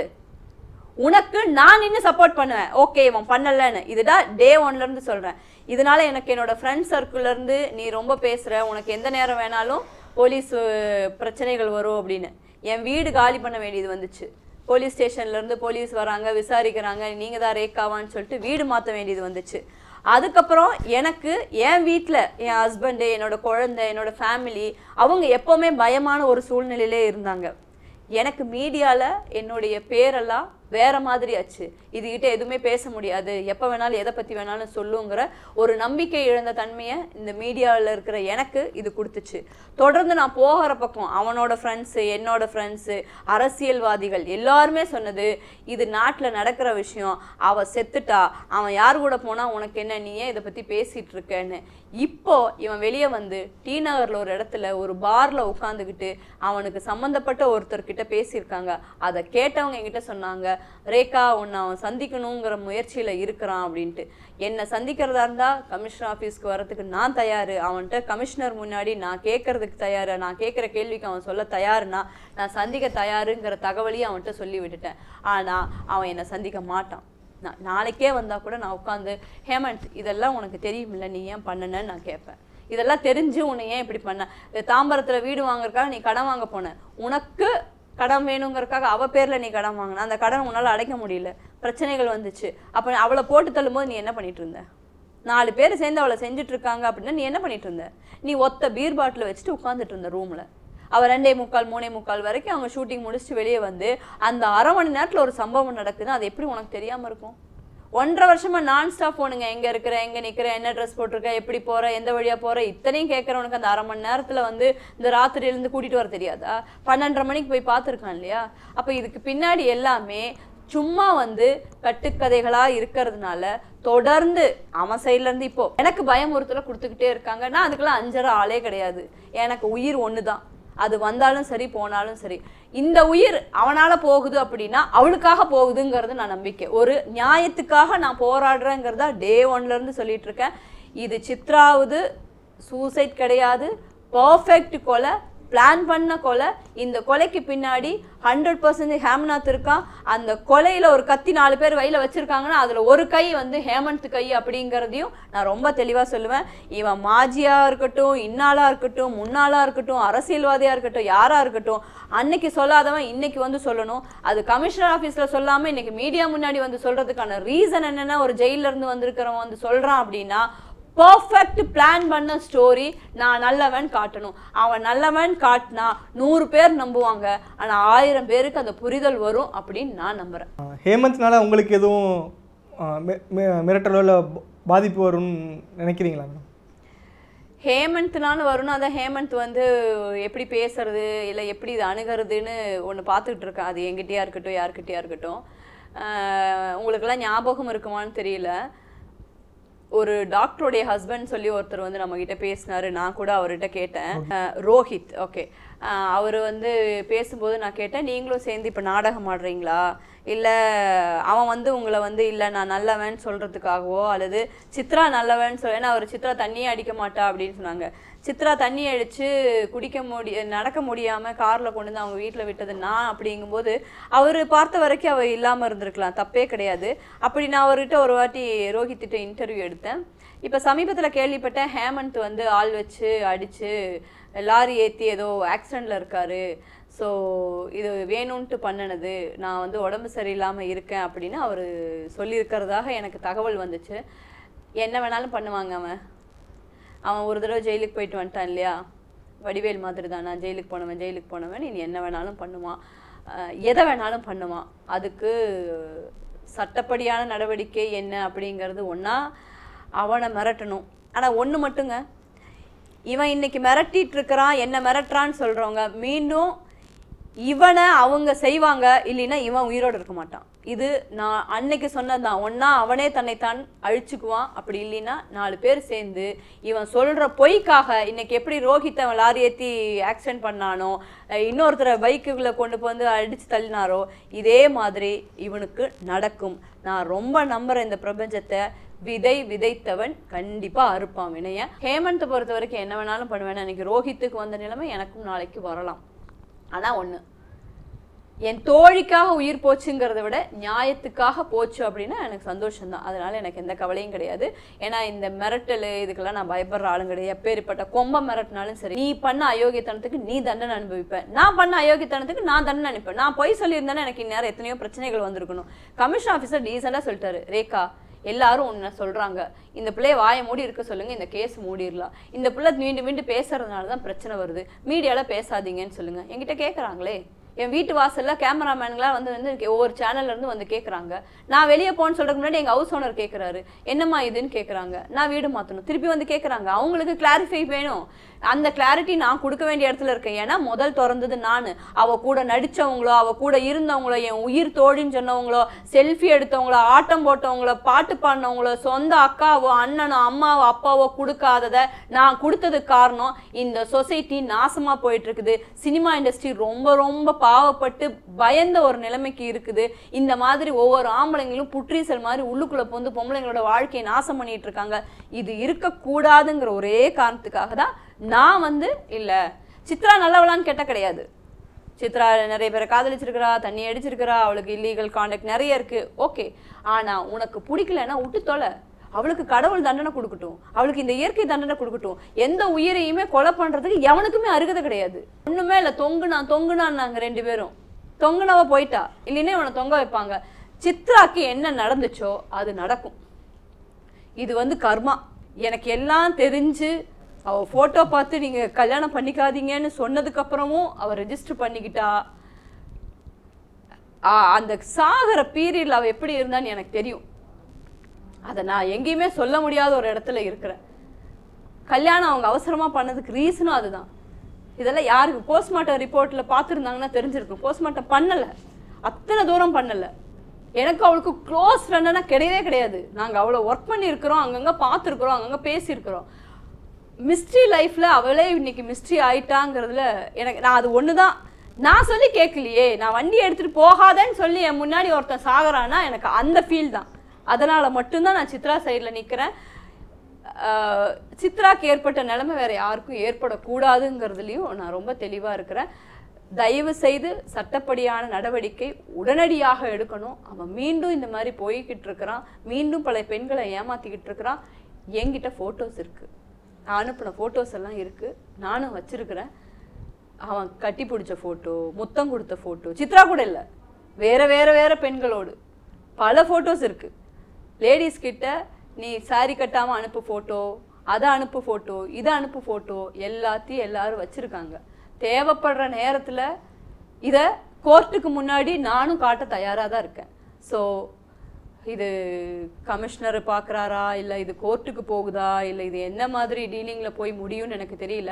உனக்கு நான் நின்று சப்போர்ட் பண்ணுவேன் ஓகே இவன் பண்ணலன்னு இதுதான் டே ஒன்ல இருந்து சொல்றேன் இதனால எனக்கு என்னோட ஃப்ரெண்ட் சர்க்கிள்ல இருந்து நீ ரொம்ப பேசுற உனக்கு எந்த நேரம் வேணாலும் போலீஸ் அஹ், பிரச்சனைகள் வரும் அப்படின்னு என் வீடு காலி பண்ண வேண்டியது வந்துச்சு போலீஸ் ஸ்டேஷன்ல இருந்து போலீஸ் வராங்க விசாரிக்கிறாங்க நீங்க தான் ரேக்காவான்னு சொல்லிட்டு வீடு மாற்ற வேண்டியது வந்துச்சு அதுக்கப்புறம் எனக்கு என் வீட்டில் என் ஹஸ்பண்டு என்னோட குழந்தை என்னோட ஃபேமிலி அவங்க எப்போவுமே பயமான ஒரு சூழ்நிலையிலே இருந்தாங்க எனக்கு மீடியாவில் என்னுடைய பேரெல்லாம் வேற மாதிரி ஆச்சு இதுகிட்ட எதுவுமே பேச முடியாது எப்போ வேணாலும் எதை பற்றி வேணாலும் சொல்லுங்கிற ஒரு நம்பிக்கை இழந்த தன்மையை இந்த மீடியாவில் இருக்கிற எனக்கு இது கொடுத்துச்சு தொடர்ந்து நான் போகிற பக்கம் அவனோட ஃப்ரெண்ட்ஸு என்னோட ஃப்ரெண்ட்ஸு அரசியல்வாதிகள் எல்லாருமே சொன்னது இது நாட்டில் நடக்கிற விஷயம் அவ செத்துட்டா அவன் யார் கூட போனால் உனக்கு என்ன நீ ஏன் இதை பற்றி பேசிகிட்டு இருக்கேன்னு இப்போ இவன் வெளியே வந்து டி நகரில் ஒரு இடத்துல ஒரு பார்ல உட்காந்துக்கிட்டு அவனுக்கு சம்மந்தப்பட்ட ஒருத்தர்கிட்ட பேசியிருக்காங்க அதை கேட்டவங்க என்கிட்ட சொன்னாங்க ரேகா உன்னை அவன் சந்திக்கணுங்கிற முயற்சியில் இருக்கிறான் அப்படின்ட்டு என்னை சந்திக்கிறதா இருந்தால் கமிஷனர் ஆஃபீஸ்க்கு வரதுக்கு நான் தயார் அவன்கிட்ட கமிஷனர் முன்னாடி நான் கேட்கறதுக்கு தயார் நான் கேட்குற கேள்விக்கு அவன் சொல்ல தயாருன்னா நான் சந்திக்க தயாருங்கிற தகவலையும் அவன்கிட்ட சொல்லி விட்டுட்டேன் ஆனால் அவன் என்னை சந்திக்க மாட்டான் நான் நாளைக்கே வந்தால் கூட நான் உட்காந்து ஹேமந்த் இதெல்லாம் உனக்கு தெரியுமில்ல நீ ஏன் பண்ணுனேன்னு நான் கேட்பேன் இதெல்லாம் தெரிஞ்சு உன்னை ஏன் இப்படி பண்ண தாம்பரத்தில் வீடு வாங்குறதுக்காக நீ கடன் வாங்க போன உனக்கு கடன் வேணுங்கிறதுக்காக அவ பேர்ல நீ கடன் வாங்கின அந்த கடன் உன்னால அடைக்க முடியல பிரச்சனைகள் வந்துச்சு அப்ப அவளை போட்டு தள்ளும்போது நீ என்ன பண்ணிட்டு இருந்த நாலு பேர் சேர்ந்து அவளை செஞ்சுட்டு இருக்காங்க அப்படின்னா நீ என்ன பண்ணிட்டு இருந்த நீ ஒத்த பீர் பாட்டில் வச்சுட்டு உட்காந்துட்டு இருந்த ரூம்ல அவ ரெண்டே முக்கால் மூணே முக்கால் வரைக்கும் அவங்க ஷூட்டிங் முடிச்சுட்டு வெளியே வந்து அந்த அரை மணி நேரத்துல ஒரு சம்பவம் நடக்குது அது எப்படி உனக்கு தெரியாம இருக்கும் ஒன்றரை வருஷமா நான் ஸ்டாப் போனுங்க எங்க இருக்கிற எங்க நிக்கிற என்ன ட்ரெஸ் போட்டிருக்க எப்படி போற எந்த வழியா போற இத்தனையும் கேட்கறவனுக்கு அந்த அரை மணி நேரத்துல வந்து இந்த ராத்திரியில இருந்து கூட்டிட்டு வர தெரியாதா பன்னெண்டரை மணிக்கு போய் பார்த்துருக்கான் இல்லையா அப்ப இதுக்கு பின்னாடி எல்லாமே சும்மா வந்து கட்டுக்கதைகளா இருக்கிறதுனால தொடர்ந்து அவன் சைட்ல இருந்து இப்போ எனக்கு பயமுறுத்தல கொடுத்துக்கிட்டே இருக்காங்க நான் அதுக்கெல்லாம் அஞ்சரை ஆளே கிடையாது எனக்கு உயிர் ஒண்ணுதான் அது வந்தாலும் சரி போனாலும் சரி இந்த உயிர் அவனால போகுது அப்படின்னா அவளுக்காக போகுதுங்கிறது நான் நம்பிக்கை ஒரு நியாயத்துக்காக நான் போராடுறேங்கிறதா டே ஒன்ல இருந்து சொல்லிட்டு இருக்கேன் இது சித்ராவுது சூசைட் கிடையாது பர்ஃபெக்ட் கொலை பிளான் பண்ண கொலை இந்த கொலைக்கு பின்னாடி ஹண்ட்ரட் பர்சன்டேஜ் ஹேமநாத் இருக்கான் அந்த கொலையில ஒரு கத்தி நாலு பேர் கையில வச்சிருக்காங்கன்னா அதுல ஒரு கை வந்து ஹேமந்த் கை அப்படிங்கிறதையும் நான் ரொம்ப தெளிவா சொல்லுவேன் இவன் மாஜியா இருக்கட்டும் இன்னாளா இருக்கட்டும் முன்னாளா இருக்கட்டும் அரசியல்வாதியா இருக்கட்டும் யாரா இருக்கட்டும் அன்னைக்கு சொல்லாதவன் இன்னைக்கு வந்து சொல்லணும் அது கமிஷனர் ஆஃபீஸ்ல சொல்லாம இன்னைக்கு மீடியா முன்னாடி வந்து சொல்றதுக்கான ரீசன் என்னன்னா ஒரு ஜெயில இருந்து வந்திருக்கிறவன் வந்து சொல்றான் அப்படின்னா பர்ஃபெக்ட் பிளான் பண்ண ஸ்டோரி நான் நல்லவன் காட்டணும் அவன் நல்லவன் காட்டினா நூறு பேர் நம்புவாங்க ஆனா ஆயிரம் பேருக்கு அந்த புரிதல் வரும் அப்படின்னு நான் நம்புறேன் ஆஹ் ஹேமந்த்னால உங்களுக்கு எதுவும் ஆஹ் மி- மி- மிரட்டலோ இல்லை பாதிப்பு வரும்னு நினைக்கிறீங்களா மேடம் ஹேமந்த்னால வரும்னா அதான் ஹேமந்த் வந்து எப்படி பேசுறது இல்லை எப்படி இது அணுகிறதுன்னு ஒன்று பார்த்துக்கிட்டு இருக்கேன் அது எங்கிட்டயா இருக்கட்டும் யார்கிட்டயா இருக்கட்டும் ஆஹ் உங்களுக்கெல்லாம் ஞாபகம் இருக்குமான்னு தெரியல ஒரு டாக்டருடைய ஹஸ்பண்ட் சொல்லி ஒருத்தர் வந்து நம்ம கிட்ட பேசினாரு நான் கூட அவர்கிட்ட கேட்டேன் அஹ் ரோஹித் ஓகே அவர் வந்து பேசும்போது நான் கேட்டேன் நீங்களும் சேர்ந்து இப்போ நாடகம் ஆடுறீங்களா இல்லை அவன் வந்து உங்களை வந்து இல்லை நான் நல்லவன் சொல்கிறதுக்காகவோ அல்லது சித்ரா நல்லவன் சொல் ஏன்னா அவர் சித்ரா தண்ணியே அடிக்க மாட்டா அப்படின்னு சொன்னாங்க சித்ரா தண்ணி அடித்து குடிக்க முடிய நடக்க முடியாமல் காரில் கொண்டு வந்து அவங்க வீட்டில் விட்டது நான் அப்படிங்கும்போது அவர் பார்த்த வரைக்கும் அவள் இல்லாமல் இருந்திருக்கலாம் தப்பே கிடையாது அப்படி நான் அவர்கிட்ட ஒரு வாட்டி ரோஹித்திட்ட இன்டர்வியூ எடுத்தேன் இப்போ சமீபத்தில் கேள்விப்பட்டேன் ஹேமந்த் வந்து ஆள் வச்சு அடித்து லாரி ஏற்றி ஏதோ ஆக்சிடெண்ட்டில் இருக்காரு ஸோ இது வேணும்ன்ட்டு பண்ணினது நான் வந்து உடம்பு சரியில்லாமல் இருக்கேன் அப்படின்னு அவர் சொல்லியிருக்கிறதாக எனக்கு தகவல் வந்துச்சு என்ன வேணாலும் பண்ணுவாங்க அவன் அவன் ஒரு தடவை ஜெயிலுக்கு போயிட்டு வந்துட்டான் இல்லையா வடிவேல் மாதிரி தான் நான் ஜெயிலுக்கு போனவன் ஜெயிலுக்கு போனவன் நீ என்ன வேணாலும் பண்ணுவான் அஹ் எதை வேணாலும் பண்ணுவான் அதுக்கு சட்டப்படியான நடவடிக்கை என்ன அப்படிங்கிறது ஒன்றா அவனை மிரட்டணும் ஆனால் ஒன்று மட்டுங்க இவன் இன்னைக்கு மிரட்டிட்டு இருக்கிறான் என்ன மிரட்டுறான்னு சொல்கிறவங்க மீண்டும் இவனை அவங்க செய்வாங்க இல்லைன்னா இவன் உயிரோடு இருக்க மாட்டான் இது நான் அன்னைக்கு சொன்னதுதான் ஒன்னா அவனே தன்னைத்தான் அழிச்சுக்குவான் அப்படி இல்லைன்னா நாலு பேர் சேர்ந்து இவன் சொல்ற பொய்க்காக இன்னைக்கு எப்படி ரோஹித் அவன் லாரி ஏற்றி ஆக்சிடென்ட் பண்ணானோ அஹ் இன்னொருத்தரை பைக்குகளை கொண்டு போய் வந்து அடிச்சு தள்ளினாரோ இதே மாதிரி இவனுக்கு நடக்கும் நான் ரொம்ப நம்புறேன் இந்த பிரபஞ்சத்தை விதை விதைத்தவன் கண்டிப்பா அறுப்பான் வினைய ஹேமந்த் பொறுத்த வரைக்கும் என்ன வேணாலும் பண்ணுவேன் அன்னைக்கு ரோஹித்துக்கு வந்த நிலைமை எனக்கும் நாளைக்கு வரலாம் ஆனா ஒண்ணு என் தோழிக்காக உயிர் போச்சுங்கிறத விட நியாயத்துக்காக போச்சு அப்படின்னா எனக்கு சந்தோஷம்தான் அதனால எனக்கு எந்த கவலையும் கிடையாது ஏன்னா இந்த மிரட்டல் இதுக்கெல்லாம் நான் பயப்படுற ஆளும் கிடையாது எப்பேற்பட்ட கொம்ப மிரட்டினாலும் சரி நீ பண்ண அயோக்கியத்தனத்துக்கு நீ தண்டனை அனுபவிப்ப நான் பண்ண அயோக்கியத்தனத்துக்கு நான் தண்டனை அனுப்பேன் நான் பொய் சொல்லியிருந்தேன்னா எனக்கு இந்நேரம் எத்தனையோ பிரச்சனைகள் வந்திருக்கணும் கமிஷன் ஆஃபீஸர் டீசெண்டாக சொல்லிட்டாரு ரேகா எல்லாரும் ஒன்று சொல்றாங்க இந்த பிள்ளைய வாயை மூடி இருக்க சொல்லுங்க இந்த கேஸ் மூடிடலாம் இந்த பிள்ளை மீண்டும் மீண்டும் பேசுறதுனால தான் பிரச்சனை வருது மீடியால பேசாதீங்கன்னு சொல்லுங்க என்கிட்ட கேட்குறாங்களே என் வீட்டு வாசல்ல கேமராமேன்களாம் வந்து வந்து கே- ஒவ்வொரு சேனல்ல இருந்து வந்து கேட்குறாங்க நான் வெளியே போன்னு சொல்றதுக்கு முன்னாடி எங்க ஹவுஸ் ஓனர் கேட்குறாரு என்னம்மா இதுன்னு கேட்குறாங்க நான் வீடு மாற்றணும் திருப்பி வந்து கேட்குறாங்க அவங்களுக்கு கிளாரிஃபை வேணும் அந்த கிளாரிட்டி நான் கொடுக்க வேண்டிய இடத்துல இருக்கேன் ஏன்னா முதல் திறந்தது நான் அவ கூட நடிச்சவங்களோ அவ கூட இருந்தவங்களோ என் உயிர் தோழின்னு சொன்னவங்களோ செல்ஃபி எடுத்தவங்களோ ஆட்டம் போட்டவங்களோ பாட்டு பாடினவங்களோ சொந்த அக்காவோ அண்ணனோ அம்மாவோ அப்பாவோ கொடுக்காததை நான் கொடுத்ததுக்கு காரணம் இந்த சொசைட்டி நாசமா போயிட்டு இருக்குது சினிமா இண்டஸ்ட்ரி ரொம்ப ரொம்ப பாவப்பட்டு பயந்த ஒரு நிலைமைக்கு இருக்குது இந்த மாதிரி ஒவ்வொரு ஆம்பளைங்களும் புற்றீசல் மாதிரி உள்ளுக்குள்ள வந்து பொம்பளைங்களோட வாழ்க்கையை நாசம் பண்ணிட்டு இருக்காங்க இது இருக்கக்கூடாதுங்கிற ஒரே காரணத்துக்காக தான் நான் வந்து இல்ல சித்ரா நல்லவளான்னு கேட்ட கிடையாது சித்ரா நிறைய பேரை காதலிச்சிருக்கிறா தண்ணி அடிச்சிருக்கிறா அவளுக்கு இல்லீகல் காண்டாக்ட் நிறைய இருக்கு ஓகே ஆனா உனக்கு பிடிக்கலன்னா விட்டு தொலை அவளுக்கு கடவுள் தண்டனை கொடுக்கட்டும் அவளுக்கு இந்த இயற்கை தண்டனை கொடுக்கட்டும் எந்த உயிரையுமே கொலை பண்றதுக்கு எவனுக்குமே அருகதை கிடையாது ஒண்ணுமே இல்ல தொங்குனா தொங்குனான்னாங்க ரெண்டு பேரும் தொங்குனவ போயிட்டா இல்லைன்னா இவனை தொங்க வைப்பாங்க சித்ராக்கு என்ன நடந்துச்சோ அது நடக்கும் இது வந்து கர்மா எனக்கு எல்லாம் தெரிஞ்சு அவ போட்டோ பார்த்து நீங்க கல்யாணம் பண்ணிக்காதீங்கன்னு சொன்னதுக்கு அப்புறமும் அவ ரெஜிஸ்டர் பண்ணிக்கிட்டா ஆ, அந்த சாகர பீரியட்ல அவ எப்படி இருந்தான்னு எனக்கு தெரியும் அதை நான் எங்கேயுமே சொல்ல முடியாத ஒரு இடத்துல இருக்கிறேன் கல்யாணம் அவங்க அவசரமா பண்ணதுக்கு ரீசனும் அதுதான் இதெல்லாம் யாருக்கு போஸ்ட்மார்ட்டம் ரிப்போர்ட்ல பார்த்துருந்தாங்கன்னா தெரிஞ்சிருக்கும் போஸ்ட்மார்ட்டம் பண்ணல அத்தனை தூரம் பண்ணல எனக்கு அவளுக்கு க்ளோஸ் ஃப்ரெண்டுனா கிடையவே கிடையாது நாங்க அவ்வளோ ஒர்க் பண்ணியிருக்கிறோம் அங்கங்க பார்த்துருக்குறோம் அங்கங்க பேசியிருக்கிறோம் மிஸ்ட்ரி லைஃப்ல அவளே இன்னைக்கு மிஸ்ட்ரி ஆயிட்டாங்கிறதுல எனக்கு நான் அது ஒன்று தான் நான் சொல்லி கேட்கலையே நான் வண்டி எடுத்துட்டு போகாதேன்னு சொல்லி என் முன்னாடி ஒருத்தன் சாகுறான்னா எனக்கு அந்த ஃபீல் தான் அதனால மட்டும்தான் நான் சித்ரா சைடில் நிற்கிறேன் சித்ராக்கு ஏற்பட்ட நிலைமை வேற யாருக்கும் ஏற்படக்கூடாதுங்கிறதுலையும் நான் ரொம்ப தெளிவா இருக்கிறேன் தயவு செய்து சட்டப்படியான நடவடிக்கை உடனடியாக எடுக்கணும் அவன் மீண்டும் இந்த மாதிரி போய்கிட்டு இருக்கிறான் மீண்டும் பல பெண்களை ஏமாத்திக்கிட்டு இருக்கிறான் என்கிட்ட ஃபோட்டோஸ் இருக்கு நான் அனுப்பின ஃபோட்டோஸ் எல்லாம் இருக்கு நானும் வச்சிருக்கிறேன் அவன் கட்டி பிடிச்ச ஃபோட்டோ முத்தம் கொடுத்த ஃபோட்டோ சித்ரா கூட இல்லை வேற வேற வேற பெண்களோடு பல ஃபோட்டோஸ் இருக்கு லேடிஸ் கிட்ட நீ சாரி கட்டாம அனுப்பு ஃபோட்டோ அதை அனுப்பு ஃபோட்டோ இதை அனுப்பு ஃபோட்டோ எல்லாத்தையும் எல்லாரும் வச்சிருக்காங்க தேவைப்படுற நேரத்துல இதை கோர்ட்டுக்கு முன்னாடி நானும் காட்ட தயாராக தான் இருக்கேன் ஸோ இது கமிஷனர் பார்க்குறாரா இல்லை இது கோர்ட்டுக்கு போகுதா இல்லை இது என்ன மாதிரி டீலிங்கில் போய் முடியும்னு எனக்கு தெரியல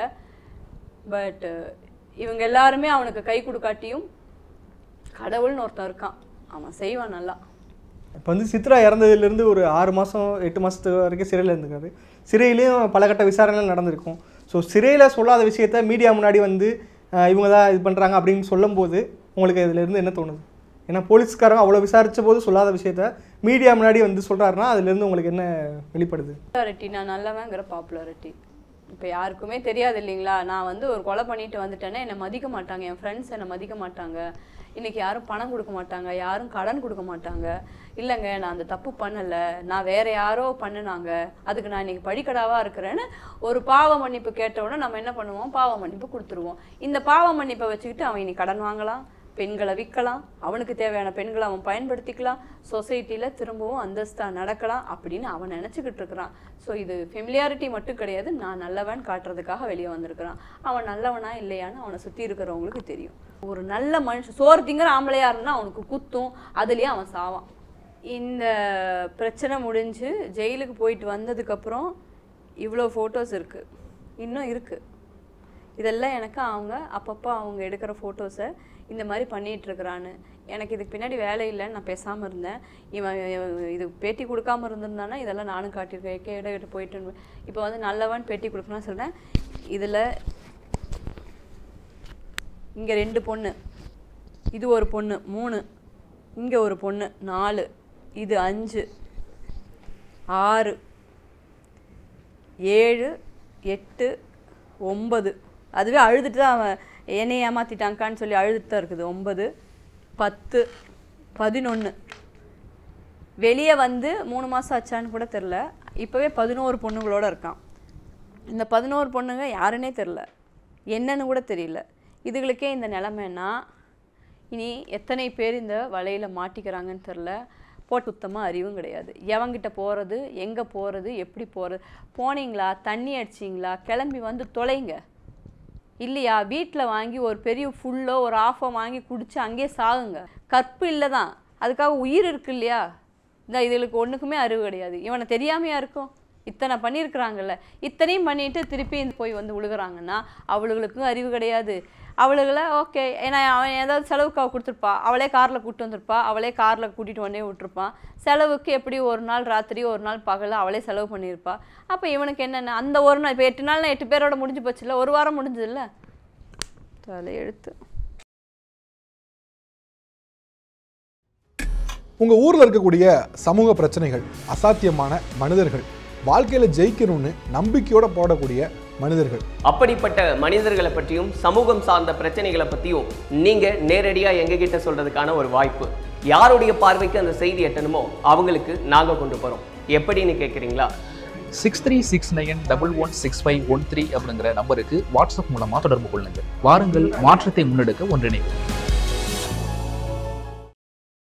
பட் இவங்க எல்லாருமே அவனுக்கு கை கொடுக்காட்டியும் கடவுள்னு ஒருத்தன் இருக்கான் அவன் செய்வான் நல்லா இப்போ வந்து சித்ரா இறந்ததுலேருந்து ஒரு ஆறு மாதம் எட்டு மாதத்து வரைக்கும் சிறையில் இருந்திருக்காரு சிறையிலையும் பல கட்ட விசாரணைகள் நடந்திருக்கும் ஸோ சிறையில் சொல்லாத விஷயத்த மீடியா முன்னாடி வந்து அஹ், இவங்க தான் இது பண்ணுறாங்க அப்படின்னு சொல்லும்போது உங்களுக்கு இதுலேருந்து என்ன தோணுது ஏன்னா போலீஸ்காரங்க அவ்வளோ விசாரித்த போது சொல்லாத விஷயத்த மீடியா முன்னாடி வந்து சொல்கிறாருன்னா அதுலேருந்து உங்களுக்கு என்ன வெளிப்படுது பாப்புலாரிட்டி நான் நல்லவங்கிற பாப்புலாரிட்டி இப்போ யாருக்குமே தெரியாது இல்லைங்களா நான் வந்து ஒரு கொலை பண்ணிட்டு வந்துட்டேன்னா என்னை மதிக்க மாட்டாங்க என் ஃப்ரெண்ட்ஸ் என்னை மதிக்க மாட்டாங்க இன்னைக்கு யாரும் பணம் கொடுக்க மாட்டாங்க யாரும் கடன் கொடுக்க மாட்டாங்க இல்லைங்க நான் அந்த தப்பு பண்ணலை நான் வேற யாரோ பண்ணுனாங்க அதுக்கு நான் இன்னைக்கு படிக்கடாவா இருக்கிறேன்னு ஒரு பாவ மன்னிப்பு கேட்ட உடனே நம்ம என்ன பண்ணுவோம் பாவ மன்னிப்பு கொடுத்துருவோம் இந்த பாவ மன்னிப்பை வச்சுக்கிட்டு அவன் இனி கடன் வாங்கலாம் பெண்களை விற்கலாம் அவனுக்கு தேவையான பெண்களை அவன் பயன்படுத்திக்கலாம் சொசைட்டியில் திரும்பவும் அந்தஸ்தா நடக்கலாம் அப்படின்னு அவன் நினச்சிக்கிட்டு இருக்கிறான் ஸோ இது ஃபெமிலியாரிட்டி மட்டும் கிடையாது நான் நல்லவன் காட்டுறதுக்காக வெளியே வந்திருக்கிறான் அவன் நல்லவனா இல்லையான்னு அவனை சுற்றி இருக்கிறவங்களுக்கு தெரியும் ஒரு நல்ல மனுஷன் சோறு திங்கிற ஆம்பளையா இருந்தா அவனுக்கு குத்தும் அதுலேயே அவன் சாவான் இந்த பிரச்சனை முடிஞ்சு ஜெயிலுக்கு போயிட்டு வந்ததுக்கப்புறம் இவ்வளோ ஃபோட்டோஸ் இருக்குது இன்னும் இருக்குது இதெல்லாம் எனக்கு அவங்க அப்பப்போ அவங்க எடுக்கிற ஃபோட்டோஸை இந்த மாதிரி பண்ணிட்டு இருக்கிறான்னு எனக்கு இதுக்கு பின்னாடி வேலை இல்லைன்னு நான் பேசாமல் இருந்தேன் இவன் இவன் இது பேட்டி கொடுக்காம இருந்திருந்தானா இதெல்லாம் நானும் காட்டியிருக்கேன் கேட கிட்ட போயிட்டு இருந்தேன். இப்போ வந்து நல்லவன் பேட்டி கொடுக்கணும்னு சொல்கிறேன் இதில் இங்கே ரெண்டு பொண்ணு இது ஒரு பொண்ணு மூணு இங்கே ஒரு பொண்ணு நாலு இது அஞ்சு ஆறு ஏழு எட்டு ஒம்பது அதுவே அழுதுட்டு தான் அவன் என்னை ஏமாத்திட்டாங்கான்னு சொல்லி அழுதுட்டு தான் இருக்குது ஒம்பது பத்து பதினொன்று வெளியே வந்து மூணு மாதம் ஆச்சான்னு கூட தெரில இப்போவே பதினோரு பொண்ணுங்களோட இருக்கான் இந்த பதினோரு பொண்ணுங்க யாருன்னே தெரில என்னன்னு கூட தெரியல இதுகளுக்கே இந்த நிலமைன்னா இனி எத்தனை பேர் இந்த வலையில் மாட்டிக்கிறாங்கன்னு தெரில போட்டு சுத்தமாக அறிவும் கிடையாது எவங்கிட்ட போகிறது எங்கே போகிறது எப்படி போகிறது போனீங்களா தண்ணி அடிச்சிங்களா கிளம்பி வந்து தொலைங்க இல்லையா வீட்டில் வாங்கி ஒரு பெரிய ஃபுல்லோ ஒரு ஆஃபோ வாங்கி குடிச்சு அங்கேயே சாகுங்க கற்பு இல்லை தான் அதுக்காக உயிர் இருக்கு இல்லையா இந்த இதுகளுக்கு ஒன்றுக்குமே அறிவு கிடையாது இவனை தெரியாமையா இருக்கும் இத்தனை பண்ணியிருக்கிறாங்கல்ல இத்தனையும் பண்ணிட்டு திருப்பி இந்த போய் வந்து விழுகுறாங்கன்னா அவளுகளுக்கும் அறிவு கிடையாது அவளுகளை ஓகே ஏன்னா அவன் ஏதாவது செலவுக்கு அவள் கொடுத்துருப்பா அவளே காரில் கூப்பிட்டு வந்திருப்பா அவளே காரில் கூட்டிகிட்டு வந்தே விட்டுருப்பான் செலவுக்கு எப்படி ஒரு நாள் ராத்திரி ஒரு நாள் பகல் அவளே செலவு பண்ணியிருப்பா அப்போ இவனுக்கு என்னென்ன அந்த ஒரு நாள் இப்போ எட்டு நாள் எட்டு பேரோட முடிஞ்சு போச்சுல்ல ஒரு வாரம் முடிஞ்சதுல்ல தலையெழுத்து உங்கள் ஊரில் இருக்கக்கூடிய சமூக பிரச்சனைகள் அசாத்தியமான மனிதர்கள் வாழ்க்கையில் ஜெயிக்கணும்னு நம்பிக்கையோட போடக்கூடிய மனிதர்கள் அப்படிப்பட்ட மனிதர்களை பற்றியும் சமூகம் சார்ந்த பிரச்சனைகளை பற்றியும் நீங்கள் நேரடியாக எங்ககிட்ட சொல்கிறதுக்கான ஒரு வாய்ப்பு யாருடைய பார்வைக்கு அந்த செய்தி எட்டணுமோ அவங்களுக்கு நாங்கள் கொண்டு போகிறோம் எப்படின்னு கேட்குறீங்களா six three six nine double one six five one three அப்படிங்கிற நம்பருக்கு வாட்ஸ்அப் மூலமாக தொடர்பு கொள்ளுங்கள் வாருங்கள் மாற்றத்தை முன்னெடுக்க ஒன்றிணைவோம்